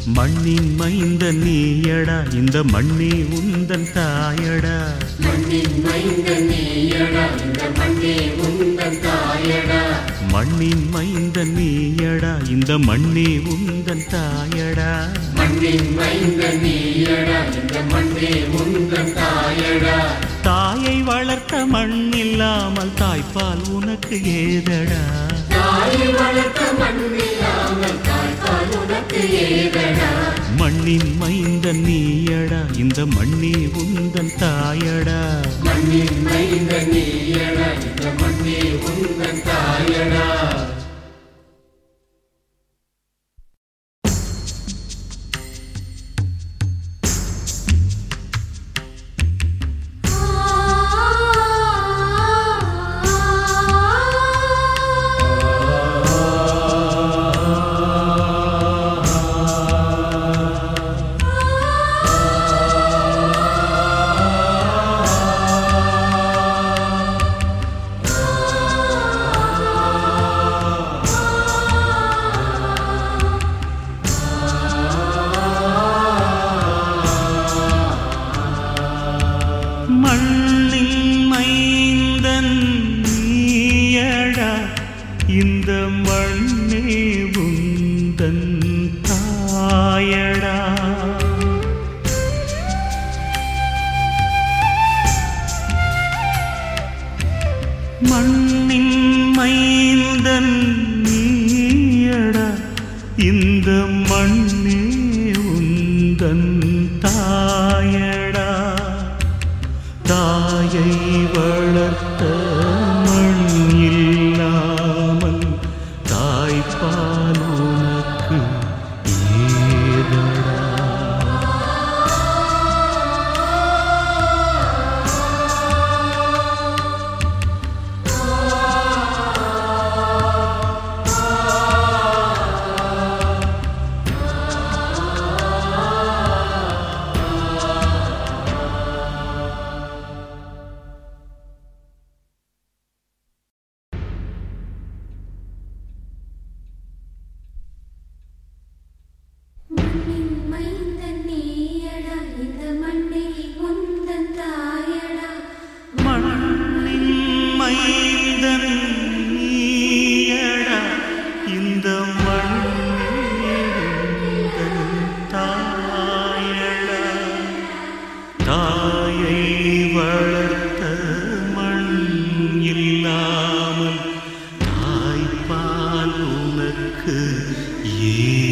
மண்ணின் மைந்த நீயடா இந்த மண்ணே உந்தன் தாயடா மண்ணின் மைந்த நீயடா இந்த மண்ணே உந்தன் தாயடா மண்ணின் மைந்த நீயடா இந்த மண்ணே உந்தன் தாயடா மண்ணின் மைந்த நீயடா இந்த மண்ணே உந்தன் தாயடா தாயை வளர்த்த மண் இல்லாமல் தாய்ப்பால் உனக்கு ஏதடா தாய் வளர்த்த மண்ணில்லாமல் தாய்ப்பால் உனக்கு ஏதடா மண்ணின் மைந்த நீயடா இந்த மண்ணே உந்தன் தாயடா மண்ணின் மைந்த நீயடா இந்த மண்ணே உந்தன் தாயடா மண்ணின் மைந்தன் நீயடா இந்த மண்ணே உந்தன் தாயடா மண்ணின் மைந்தன் நீயடா இந்த மண்ணே உந்தன் தாயடா தாயை வளர்த்த மண் இல்லாமல் தாய்ப்பால் உனக்கு ஏதடா மண்ணின் மைந்தன் நீயடா இந்த மண்ணே உந்தன் தாயடா மண்ணின் மைந்தன் நீயடா இந்த மண்ணே உந்தன் தாயடா தாயை வளர்த்த மண் இல்லாமல் தாய்ப்பால் உனக்கு ஏ